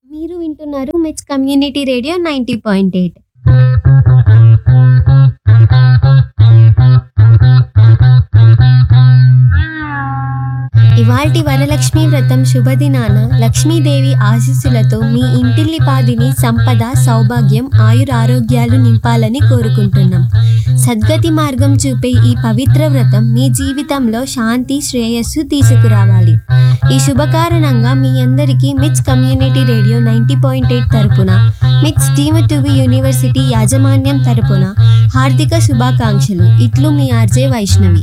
మీరు వింటున్నారు MITS community radio ninety point eight ఇవాల్టి వరలక్ష్మి వ్రతం శుభదినాన లక్ష్మీదేవి ఆశీస్సులతో మీ ఇంటిల్లిపాదిని సంపద సౌభాగ్యం ఆయురారోగ్యాలు నింపాలని కోరుకుంటున్నాం సద్గతి మార్గం చూపే ఈ పవిత్ర వ్రతం మీ జీవితంలో శాంతి శ్రేయస్సు తీసుకురావాలి ఈ శుభకారణంగా మీ అందరికీ MITS community radio ninety point eight తరపున MITS deem to be university యాజమాన్యం తరపున హార్దిక శుభాకాంక్షలు ఇట్లు మీ ఆర్జే వైష్ణవి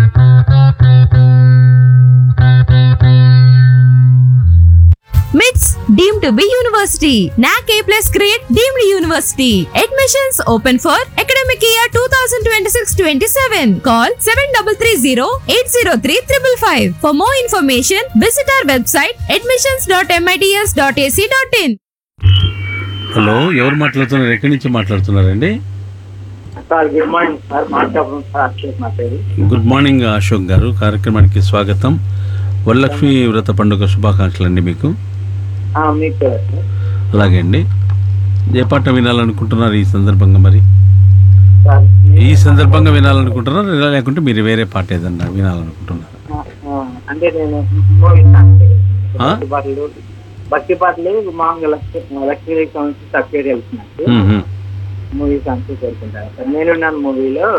మిట్స్ deem to be university NAAC A plus grade deemed university admissions open for academic year two thousand twenty six twenty seven call seven double three zero eight zero three triple five for more information visit our website admissions dot MITS dot AC dot in hello ఎవరు మాట్లాడుతున్నారు ఎక్కడి నుంచి మాట్లాడుతున్నారండి sir good morning sir Markapuram sir Akshay నా పేరు good morning Ashok గారు కార్యక్రమానికి స్వాగతం వరలక్ష్మి వ్రత పండుగ శుభాకాంక్షలు అండి మీకు ఆ, మీకు కూడా సార్ అలాగే అండి ఏ పాట వినాలనుకుంటున్నారు ఈ సందర్భంగా మరి సార్ ఈ సందర్భంగా వినాలనుకుంటున్నారు ఇలా లేకుంటే మీరు వేరే పాట ఏదన్నా వినాలనుకుంటున్నారు ఆ, ఆ, అంటే నేను మూవీ ఆ? భక్తి పాటలు భక్తి పాటలు మామూలుగా లక్ష్మీ లక్ష్మీ సాంగ్స్ తక్కువ వెళ్తున్నాను మూవీ సాంగ్స్ కోరుకుంటాను సార్ నేనున్నాను మూవీలో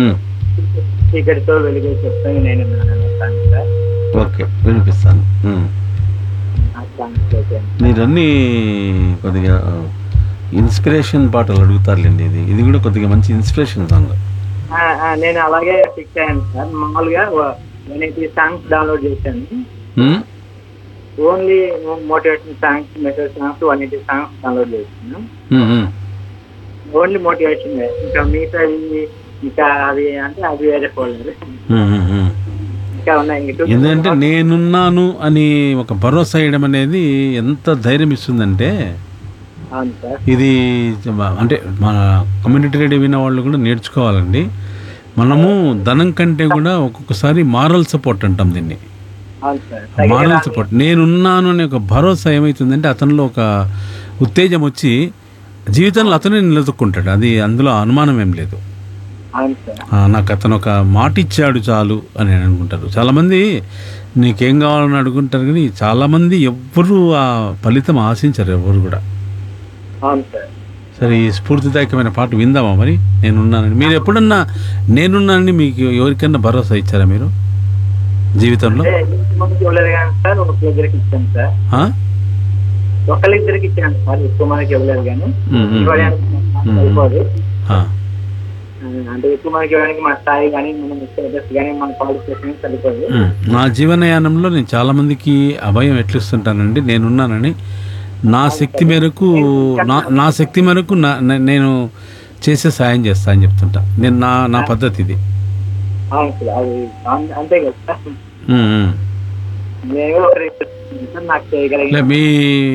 చీకటితో వెలుగు చెప్తాను నేనున్నాను అనే సాంగ్ సార్ ఓకే వినిపిస్తాను మ్మ్. ఆ సాంగ్స్ ఓకే మీరన్నీ కొద్దిగా ఇన్స్పిరేషన్ పాటలు అడుగుతారులేండి ఇది ఇది కూడా కొద్దిగా మంచి ఇన్స్పిరేషన్ సాంగ్ ఆ, ఆ, నేను అలాగే ఫిక్స్ అయ్యాను సార్ మామూలుగా నేను ఈ సాంగ్స్ డౌన్లోడ్ చేశాను మ్మ్? Only motivation songs message songs one eighty songs download చేస్తున్నాను మ్మ్, మ్మ్. ఓన్లీ మోటివేషన్ ఇంకా మిగతా ఇంకా అవి అంటే అది వేరే ఫోల్డర్ మ్మ్, మ్మ్, మ్మ్. ఇంకా ఉన్నాయి ఇంక two- ఎందుకంటే నేనున్నాను అని ఒక భరోసా ఇవ్వడం అనేది ఎంత ధైర్యం ఇస్తుందంటే అవును సార్ ఇది చ- అంటే మన కమ్యూనిటీ రేడియో విన్న వాళ్ళు కూడా నేర్చుకోవాలండి మనము ధనం కంటే కూడా ఒక్కొక్కసారి మారల్ సపోర్ట్ అంటాం దీన్ని అవును సార్ మారల్ సపోర్ట్ నేనున్నాను అనే ఒక భరోసా ఏమవుతుందంటే అతనిలో ఒక ఉత్తేజం వచ్చి జీవితంలో అతనే నిలదొక్కుంటాడు అది అందులో అనుమానం ఏం లేదు అవును సార్ ఆ, నాకు అతను ఒక మాట ఇచ్చాడు చాలు అని అనుకుంటారు చాలామంది నీకేం కావాలని అడుగుంటారు కానీ చాలామంది ఎవ్వరు ఆ ఫలితం ఆశించరు ఎవరు కూడా అవును సార్ సరే ఈ స్ఫూర్తిదాయకమైన పాట విందామా మరి నేనున్నానని మీరు ఎప్పుడన్నా నేనున్నానని మీకు ఎవరికన్నా భరోసా ఇచ్చారా మీరు జీవితంలో అంటే ఇంతమందికి ఇవ్వలేదు కానీ సార్ ఒక దగ్గరికి ఇచ్చాను సార్ ఆ? ఒకళ్ళిద్దరికి ఇచ్చాను సార్ ఎక్కువ మందికి ఇవ్వలేదు కానీ ఉమ్, ఉమ్, ఇవ్వడానికి నాకు ఉమ్. సరిపోదు ఆ. ఆ, అంటే ఎక్కువ మందికి ఇవ్వడానికి మన స్థాయి కానీ మన స్టేటస్ కానీ మన క్వాలిఫికేషన్ సరిపోదు ఉమ్. నా జీవనయానంలో నేను చాలామందికి అభయం ఎట్లిస్తుంటానండి నేనున్నానని నా శక్తి మేరకు నా నా శక్తి మేరకు నా నే- నేను చేసే సాయం చేస్తా అని చెప్తుంటా నేను నా నా పద్ధతి ఇది అవును సార్ అది అం- అంతే కదా సార్ ఉమ్, ఉమ్. నేను ఒకరికి సార్ నాకు చేయగలిగిన లే మీ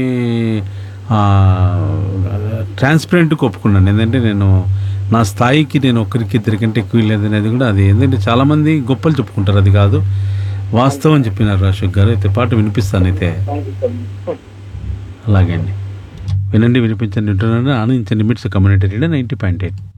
ట్రాన్స్పరెంట్కి ఒప్పుకున్నాను ఎందుకంటే నేను నా స్థాయికి నేను ఒకరికి ఇద్దరికంటే ఎక్కువ లేదనేది కూడా అది ఎందుకంటే చాలామంది గొప్పలు చెప్పుకుంటారు అది కాదు వాస్తవం చెప్పినారు అశోక్ గారు అయితే పాట వినిపిస్తాను అయితే థ్యాంక్ యూ సో మచ్ అలాగే అండి వినండి వినిపించండి వింటున్నాను ఆనందించండి MITS community radio ninety point eight